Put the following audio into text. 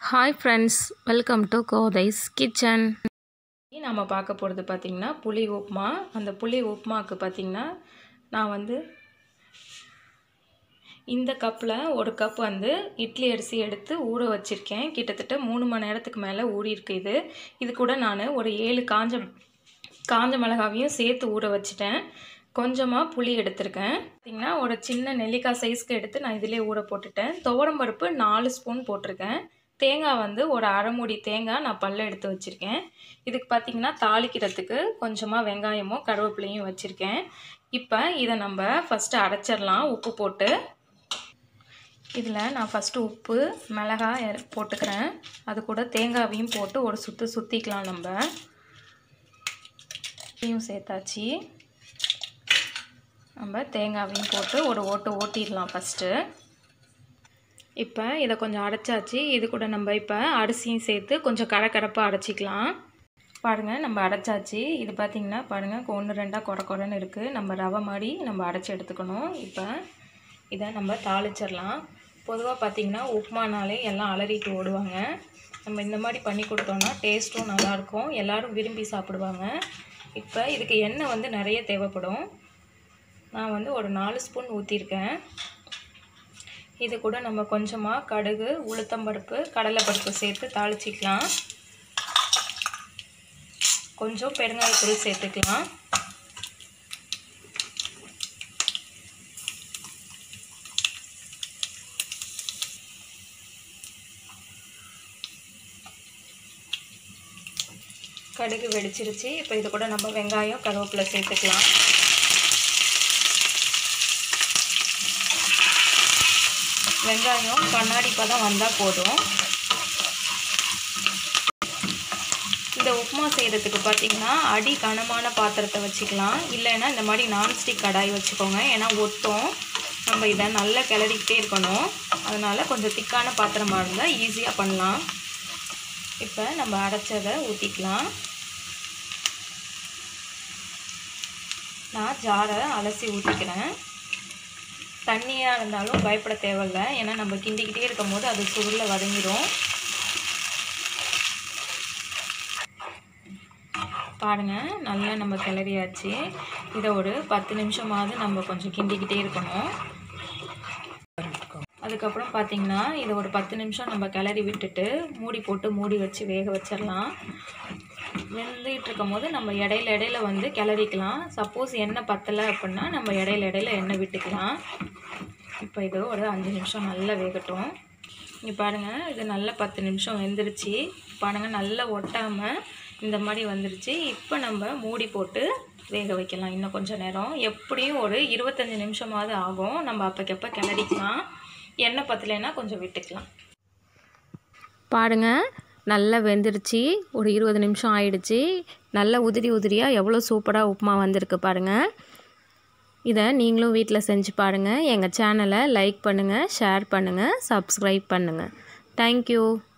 hi friends welcome to Kothai's kitchen நம்ம பார்க்க போகிறது பார்த்திங்கன்னா புளி உப்புமா அந்த புளி உப்புமாவுக்கு பார்த்திங்கன்னா நான் வந்து இந்த கப்பில் ஒரு கப் வந்து இட்லி அரிசி எடுத்து ஊற வச்சுருக்கேன் கிட்டத்தட்ட மூணு மணி நேரத்துக்கு மேலே ஊறியிருக்கு இது இது கூட நான் ஒரு ஏழு காஞ்ச காஞ்ச மிளகாவையும் சேர்த்து ஊற வச்சுட்டேன் கொஞ்சமாக புளி எடுத்திருக்கேன் பார்த்திங்கன்னா ஒரு சின்ன நெல்லிக்காய் சைஸ்க்கு எடுத்து நான் இதிலே ஊற போட்டுட்டேன் துவரம் பருப்பு நாலு ஸ்பூன் போட்டிருக்கேன் தேங்காய் வந்து ஒரு அரை மூடி தேங்காய் நான் பல்ல எடுத்து வச்சுருக்கேன் இதுக்கு பார்த்திங்கன்னா தாளிக்கிறதுக்கு கொஞ்சமாக வெங்காயமும் கருவேப்பிலையும் வச்சுருக்கேன் இப்போ இதை நம்ம ஃபஸ்ட்டு அரைச்சிடலாம் உப்பு போட்டு இதில் நான் ஃபஸ்ட்டு உப்பு மிளகாய் போட்டுக்கிறேன் அது கூட தேங்காவையும் போட்டு ஒரு சுற்று சுற்றிக்கலாம் நம்ம இதையும் சேர்த்தாச்சு நம்ம தேங்காவையும் போட்டு ஒரு ஓட்டு ஓட்டிடலாம் ஃபஸ்ட்டு இப்போ இதை கொஞ்சம் அரைச்சாச்சு இது கூட நம்ம இப்போ அரிசியும் சேர்த்து கொஞ்சம் கரக்கரப்பாக அரைச்சிக்கலாம் பாருங்கள் நம்ம அரைச்சாச்சு இது பார்த்திங்கன்னா பாருங்கள் ஒன்று ரெண்டாக குறை குறைன்னு இருக்குது நம்ம ரவை மாதிரி நம்ம அரைச்சி எடுத்துக்கணும் இப்போ இதை நம்ம தாளிச்சிடலாம் பொதுவாக பார்த்திங்கன்னா உப்புமானாலே எல்லாம் அலறிட்டு ஓடுவாங்க நம்ம இந்த மாதிரி பண்ணி கொடுத்தோன்னா டேஸ்ட்டும் நல்லாயிருக்கும் எல்லோரும் விரும்பி சாப்பிடுவாங்க இப்போ இதுக்கு எண்ணெய் வந்து நிறைய தேவைப்படும் நான் வந்து ஒரு நாலு ஸ்பூன் ஊற்றிருக்கேன் இது கூட நம்ம கொஞ்சமாக கடுகு உளுத்தம்பருப்பு கடலைப்பருப்பு சேர்த்து தாளிச்சிக்கலாம் கொஞ்சம் பெருங்காயத்தூள் சேர்த்துக்கலாம் கடுகு வெடிச்சிருச்சு இப்போ இது கூட நம்ம வெங்காயம் கருவேப்பிலை சேர்த்துக்கலாம் வெங்காயம் கண்ணாடி பதம் வந்தால் போதும் இந்த உப்புமா செய்கிறதுக்கு பார்த்திங்கன்னா அடி கனமான பாத்திரத்தை வச்சுக்கலாம் இல்லைன்னா இந்த மாதிரி நான்ஸ்டிக் கடாய் வச்சுக்கோங்க ஏன்னா ஒட்டும் நம்ம இதை நல்லா கிளறிக்கிட்டே இருக்கணும் அதனால் கொஞ்சம் திக்கான பாத்திரமாக இருந்தால் ஈஸியாக பண்ணலாம் இப்போ நம்ம அரைச்சதை ஊற்றிக்கலாம் நான் ஜாரை அலசி ஊற்றிக்கிறேன் தண்ணியாக இருந்தாலும் பயப்பட தேவையில்ல ஏன்னா நம்ம கிண்டிக்கிட்டே இருக்கும் போது அது சுருளில் வதங்கிடும் பாருங்கள் நல்லா நம்ம கிளறியாச்சு இதை ஒரு பத்து நிமிஷமாவது நம்ம கொஞ்சம் கிண்டிக்கிட்டே இருக்கணும் அதுக்கப்புறம் பார்த்திங்கன்னா இதை ஒரு பத்து நிமிஷம் நம்ம கிளறி விட்டுட்டு மூடி போட்டு மூடி வச்சு வேக வச்சிடலாம் வெந்துகிட்டு இருக்கும் போது நம்ம இடையில இடையில வந்து கிளறிக்கலாம் சப்போஸ் எண்ணெய் பத்தலை அப்படின்னா நம்ம இடையில இடையில எண்ணெய் விட்டுக்கலாம் இப்போ இது ஒரு அஞ்சு நிமிஷம் நல்லா வேகட்டும் இங்கே பாருங்கள் இது நல்லா பத்து நிமிஷம் வெந்துருச்சு பாருங்கள் நல்லா ஒட்டாமல் இந்த மாதிரி வந்துருச்சு இப்போ நம்ம மூடி போட்டு வேக வைக்கலாம் இன்னும் கொஞ்சம் நேரம் எப்படியும் ஒரு இருபத்தஞ்சி நிமிஷமாவது ஆகும் நம்ம அப்போக்கப்போ கிளறிக்கலாம் எண்ணெய் பத்தலைன்னா கொஞ்சம் விட்டுக்கலாம் பாருங்கள் நல்லா வெந்துருச்சு ஒரு இருபது நிமிஷம் ஆயிடுச்சு நல்லா உதிரி உதிரியாக எவ்வளோ சூப்பராக உப்புமா வந்திருக்கு பாருங்கள் இதை நீங்களும் வீட்டில் செஞ்சு பாருங்கள் எங்கள் சேனலை லைக் பண்ணுங்கள் ஷேர் பண்ணுங்கள் சப்ஸ்கிரைப் பண்ணுங்கள் தேங்க்யூ